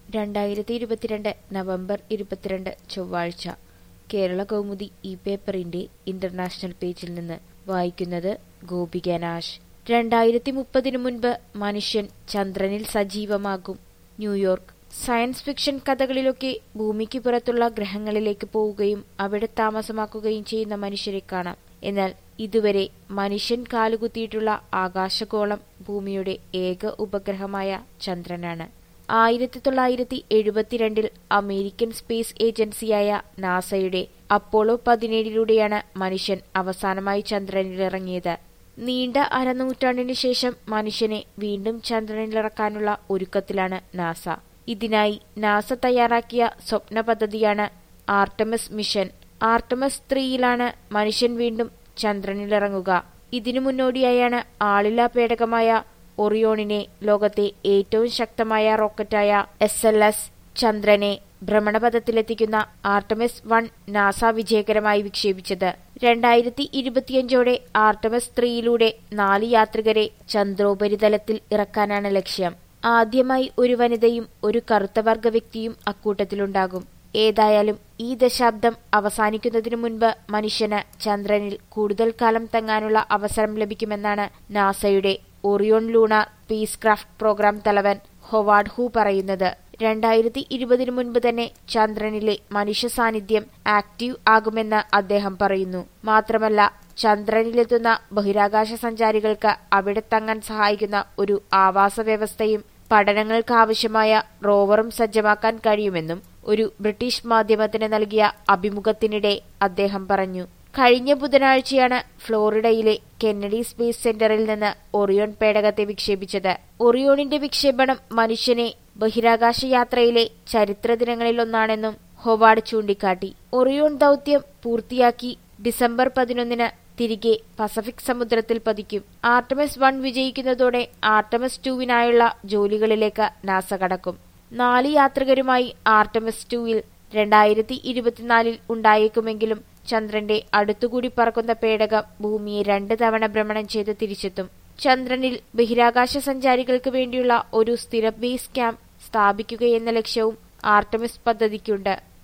രണ്ടായിരത്തി ഇരുപത്തിരണ്ട് നവംബർ ഇരുപത്തിരണ്ട് ചൊവ്വാഴ്ച കേരള കൗമുദി ഈ പേപ്പറിന്റെ ഇന്റർനാഷണൽ പേജിൽ നിന്ന് വായിക്കുന്നത് ഗോപിക നാശ് രണ്ടായിരത്തി മുപ്പതിനു മുൻപ് മനുഷ്യൻ ചന്ദ്രനിൽ സജീവമാകും ന്യൂയോർക്ക് സയൻസ് ഫിക്ഷൻ കഥകളിലൊക്കെ ഭൂമിക്ക് പുറത്തുള്ള ഗ്രഹങ്ങളിലേക്ക് പോവുകയും അവിടെ താമസമാക്കുകയും ചെയ്യുന്ന മനുഷ്യരെ കാണാം എന്നാൽ ഇതുവരെ മനുഷ്യൻ കാലുകുത്തിയിട്ടുള്ള ആകാശഗോളം ഭൂമിയുടെ ഏക ഉപഗ്രഹമായ ചന്ദ്രനാണ് ആയിരത്തി തൊള്ളായിരത്തി എഴുപത്തിരണ്ടിൽ അമേരിക്കൻ സ്പേസ് ഏജൻസിയായ നാസയുടെ അപ്പോളോ പതിനേഴിലൂടെയാണ് മനുഷ്യൻ അവസാനമായി ചന്ദ്രനിലിറങ്ങിയത് നീണ്ട അരനൂറ്റാണ്ടിനു ശേഷം മനുഷ്യനെ വീണ്ടും ചന്ദ്രനിലിറക്കാനുള്ള ഒരുക്കത്തിലാണ് നാസ ഇതിനായി നാസ തയ്യാറാക്കിയ സ്വപ്ന പദ്ധതിയാണ് ആർട്ടമസ് മിഷൻ ആർട്ടമസ് ത്രീയിലാണ് മനുഷ്യൻ വീണ്ടും ചന്ദ്രനിലിറങ്ങുക ഇതിനു മുന്നോടിയായാണ് ആളില്ലാ പേടകമായ ഒറിയോണിനെ ലോകത്തെ ഏറ്റവും ശക്തമായ റോക്കറ്റായ എസ് എൽ എസ് ചന്ദ്രനെ ഭ്രമണപഥത്തിലെത്തിക്കുന്ന ആർട്ടമിസ് വൺ നാസ വിജയകരമായി വിക്ഷേപിച്ചത് രണ്ടായിരത്തി ഇരുപത്തിയഞ്ചോടെ ആർട്ടമിസ് ത്രീയിലൂടെ നാല് യാത്രികരെ ചന്ദ്രോപരിതലത്തിൽ ഇറക്കാനാണ് ലക്ഷ്യം ആദ്യമായി ഒരു വനിതയും ഒരു കറുത്ത വർഗ വ്യക്തിയും അക്കൂട്ടത്തിലുണ്ടാകും ഏതായാലും ഈ ദശാബ്ദം അവസാനിക്കുന്നതിനു മുൻപ് മനുഷ്യന് ചന്ദ്രനിൽ കൂടുതൽ കാലം തങ്ങാനുള്ള അവസരം ലഭിക്കുമെന്നാണ് നാസയുടെ Orion lunar spacecraft programme തലവൻ ഹൊവാർഡ് ഹൂ പറയുന്നത് രണ്ടായിരത്തി ഇരുപതിനു മുൻപ് തന്നെ ചന്ദ്രനിലെ മനുഷ്യ സാന്നിധ്യം ആക്റ്റീവ് ആകുമെന്ന് അദ്ദേഹം പറയുന്നു മാത്രമല്ല ചന്ദ്രനിലെത്തുന്ന ബഹിരാകാശ സഞ്ചാരികൾക്ക് അവിടെ തങ്ങാൻ സഹായിക്കുന്ന ഒരു ആവാസ വ്യവസ്ഥയും പഠനങ്ങൾക്കാവശ്യമായ റോവറും സജ്ജമാക്കാൻ കഴിയുമെന്നും ഒരു ബ്രിട്ടീഷ് മാധ്യമത്തിന് നൽകിയ അഭിമുഖത്തിനിടെ അദ്ദേഹം പറഞ്ഞു കഴിഞ്ഞ ബുധനാഴ്ചയാണ് ഫ്ലോറിഡയിലെ കെന്നഡി സ്പേസ് സെന്ററിൽ നിന്ന് ഒറിയോൺ പേടകത്തെ വിക്ഷേപിച്ചത് ഒറിയോണിന്റെ വിക്ഷേപണം മനുഷ്യനെ ബഹിരാകാശ യാത്രയിലെ ചരിത്ര ദിനങ്ങളിലൊന്നാണെന്നും ഹൊവാർഡ് ചൂണ്ടിക്കാട്ടി ഒറിയോൺ ദൌത്യം പൂർത്തിയാക്കി ഡിസംബർ പതിനൊന്നിന് തിരികെ പസഫിക് സമുദ്രത്തിൽ പതിക്കും ആർട്ടമസ് വൺ വിജയിക്കുന്നതോടെ ആർട്ടമസ് ടുവിനായുള്ള ജോലികളിലേക്ക് നാസ കടക്കും നാല് യാത്രികരുമായി ആർട്ടമസ് ടുവിൽ രണ്ടായിരത്തി ഇരുപത്തിനാലിൽ ഉണ്ടായേക്കുമെങ്കിലും ചന്ദ്രന്റെ അടുത്തുകൂടി പറക്കുന്ന പേടകം ഭൂമിയെ രണ്ട് തവണ ഭ്രമണം ചെയ്ത് തിരിച്ചെത്തും ചന്ദ്രനിൽ ബഹിരാകാശ സഞ്ചാരികൾക്ക് വേണ്ടിയുള്ള ഒരു സ്ഥിര ബേസ് ക്യാമ്പ് സ്ഥാപിക്കുകയെന്ന ലക്ഷ്യവും ആർട്ടമിസ് പദ്ധതിക്കുണ്ട്